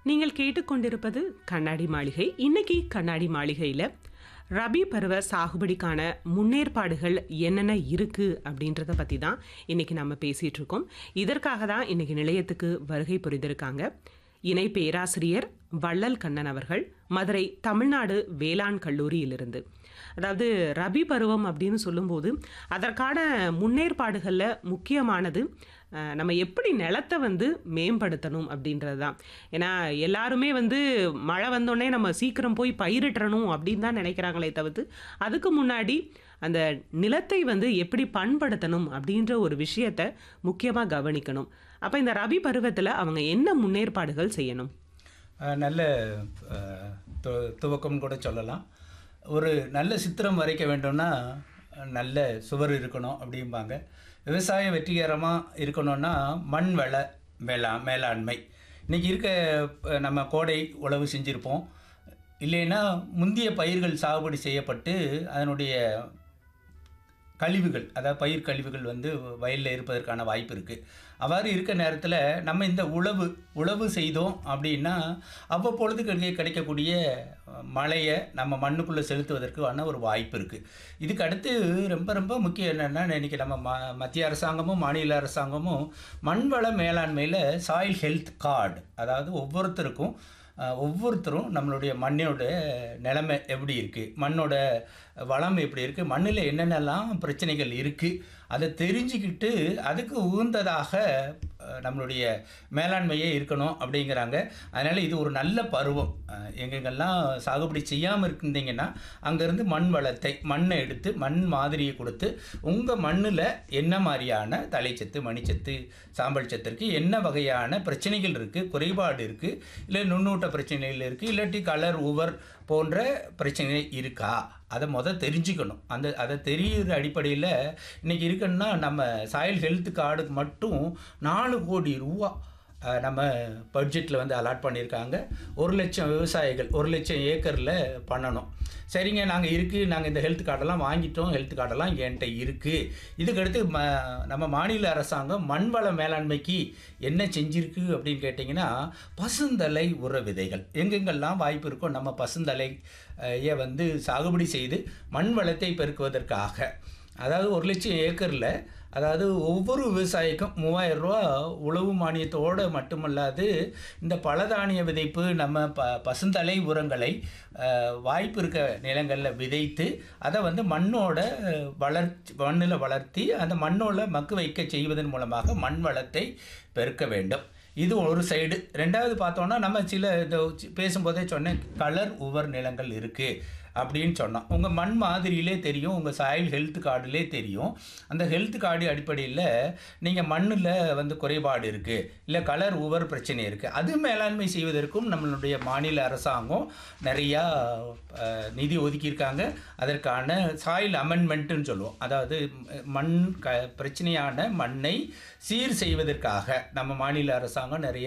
நீங்கள் கேட்டுக்கொண்டிருப்பது கண்ணாடி மாளிகை இன்னைக்கு கண்ணாடி மாளிகையில் ரபி பருவ சாகுபடிக்கான முன்னேற்பாடுகள் என்னென்ன இருக்கு அப்படின்றத பற்றி தான் இன்னைக்கு நம்ம பேசிட்டு இருக்கோம் இதற்காக தான் இன்னைக்கு நிலையத்துக்கு வருகை புரிந்திருக்காங்க இணை பேராசிரியர் வள்ளல் கண்ணன் அவர்கள் மதுரை தமிழ்நாடு வேளாண் கல்லூரியிலிருந்து அதாவது ரபி பருவம் அப்படின்னு சொல்லும்போது அதற்கான முன்னேற்பாடுகளில் முக்கியமானது அஹ், நம்ம எப்படி நிலத்தை வந்து மேம்படுத்தணும் அப்படின்றது தான் ஏன்னா எல்லாருமே வந்து மழை வந்தோடனே நம்ம சீக்கிரம் போய் பயிரிட்டணும் அப்படின்னு தான் நினைக்கிறாங்களே தவிர்த்து அதுக்கு முன்னாடி அந்த நிலத்தை வந்து எப்படி பண்படுத்தணும் அப்படின்ற ஒரு விஷயத்தை முக்கியமாக கவனிக்கணும் அப்போ இந்த ரபி பருவத்தில் அவங்க என்ன முன்னேற்பாடுகள் செய்யணும் அஹ் நல்ல அஹ், து- துவக்கம்னு கூட சொல்லலாம் ஒரு நல்ல சித்திரம் வரைக்க வேண்டும்னா அஹ், நல்ல சுவர் இருக்கணும் அப்படிம்பாங்க விவசாயம் வெற்றிகரமாக இருக்கணும்னா மண் வள மேலா மேலாண்மை இன்றைக்கி இருக்க அஹ், நம்ம கோடை உழவு செஞ்சுருப்போம் இல்லைன்னா முந்திய பயிர்கள் சாகுபடி செய்யப்பட்டு அதனுடைய கழிவுகள் அதாவது பயிர் கழிவுகள் வந்து வயலில் இருப்பதற்கான வாய்ப்பு இருக்குது அவ்வாறு இருக்க நேரத்தில் நம்ம இந்த உழவு உழவு செய்தோம் அப்படின்னா அவ்வப்பொழுது கிடைக்க கிடைக்கக்கூடிய அஹ், மழையை நம்ம மண்ணுக்குள்ளே செலுத்துவதற்கான ஒரு வாய்ப்பு இருக்குது இதுக்கு அடுத்து ரொம்ப ரொம்ப முக்கியம் என்னென்னா இன்றைக்கி நம்ம ம மத்திய அரசாங்கமும் மாநில அரசாங்கமும் மண்வள மேலாண்மையில் சாயில் ஹெல்த் கார்டு அதாவது ஒவ்வொருத்தருக்கும் அஹ், ஒவ்வொருத்தரும் நம்மளுடைய மண்ணோட நிலைமை எப்படி இருக்குது மண்ணோட வளம் எப்படி இருக்குது மண்ணில் என்னென்னலாம் பிரச்சனைகள் இருக்குது அதை தெரிஞ்சுக்கிட்டு அதுக்கு உகந்ததாக அஹ், நம்மளுடைய மேலாண்மையே இருக்கணும் அப்படிங்கிறாங்க அதனால் இது ஒரு நல்ல பருவம் அஹ், எங்கெங்கெல்லாம் சாகுபடி செய்யாமல் இருந்தீங்கன்னா அங்கேருந்து மண் வளத்தை மண்ணை எடுத்து மண் மாதிரியை கொடுத்து உங்கள் மண்ணில் என்ன மாதிரியான தலைச்சத்து மணிச்சத்து சாம்பல் சத்து இருக்குது என்ன வகையான பிரச்சனைகள் இருக்குது குறைபாடு இருக்குது இல்லை நுண்ணூட்ட பிரச்சனைகள் இருக்குது இல்லாட்டி கலர் உவர் போன்ற பிரச்சனை இருக்கா அதை முத தெரிஞ்சுக்கணும் அந்த அதை தெரிகிற அடிப்படையில் இன்றைக்கி இருக்குன்னா நம்ம சாயில் ஹெல்த் கார்டுக்கு மட்டும் நாலு கோடி ரூபா அஹ், நம்ம பட்ஜெட்டில் வந்து அலாட் பண்ணியிருக்காங்க ஒரு லட்சம் விவசாயிகள் ஒரு லட்சம் ஏக்கரில் பண்ணணும் சரிங்க நாங்கள் இருக்குது நாங்கள் இந்த ஹெல்த் கார்டெல்லாம் வாங்கிட்டோம் ஹெல்த் கார்டெல்லாம் என்கிட்ட இருக்குது இதுக்கடுத்து ம நம்ம மாநில அரசாங்கம் மண்வள மேலாண்மைக்கு என்ன செஞ்சிருக்கு அப்படின்னு கேட்டிங்கன்னா பசுந்தலை உர விதைகள் எங்கெங்கெல்லாம் வாய்ப்பு இருக்கோ நம்ம பசுந்தலை அஹ், ய வந்து சாகுபடி செய்து மண் வளத்தை பெருக்குவதற்காக அதாவது ஒரு லட்சம் ஏக்கரில் அதாவது ஒவ்வொரு விவசாயிக்கும் மூவாயிரம் ரூபா உழவு மானியத்தோடு மட்டுமல்லாது இந்த பலதானிய விதைப்பு நம்ம ப பசுந்தலை உரங்களை அஹ், வாய்ப்பு இருக்க நிலங்களில் விதைத்து அதை வந்து மண்ணோட வளர்ச்சி மண்ணில் வளர்த்தி அந்த மண்ணோட மக்கு வைக்க செய்வதன் மூலமாக மண் வளத்தை பெருக்க வேண்டும் இது ஒரு சைடு ரெண்டாவது பார்த்தோன்னா நம்ம சில இந்த சி- பேசும்போதே சொன்னேன் கலர் உவர் நிலங்கள் இருக்குது அப்படின்னு சொன்னோம் உங்கள் மண் மாதிரியிலே தெரியும் உங்கள் சாயில் ஹெல்த் கார்டுலே தெரியும் அந்த ஹெல்த் கார்டு அடிப்படையில் நீங்கள் மண்ணில் வந்து குறைபாடு இருக்குது இல்லை கலர் உவர் பிரச்சனை இருக்குது அது மேலாண்மை செய்வதற்கும் நம்மளுடைய மாநில அரசாங்கம் நிறையா அஹ், நிதி ஒதுக்கியிருக்காங்க அதற்கான சாயில் அமெண்ட்மெண்ட்டுன்னு சொல்லுவோம் அதாவது ம், மண் க பிரச்சனையான மண்ணை சீர் செய்வதற்காக நம்ம மாநில அரசாங்கம் நிறைய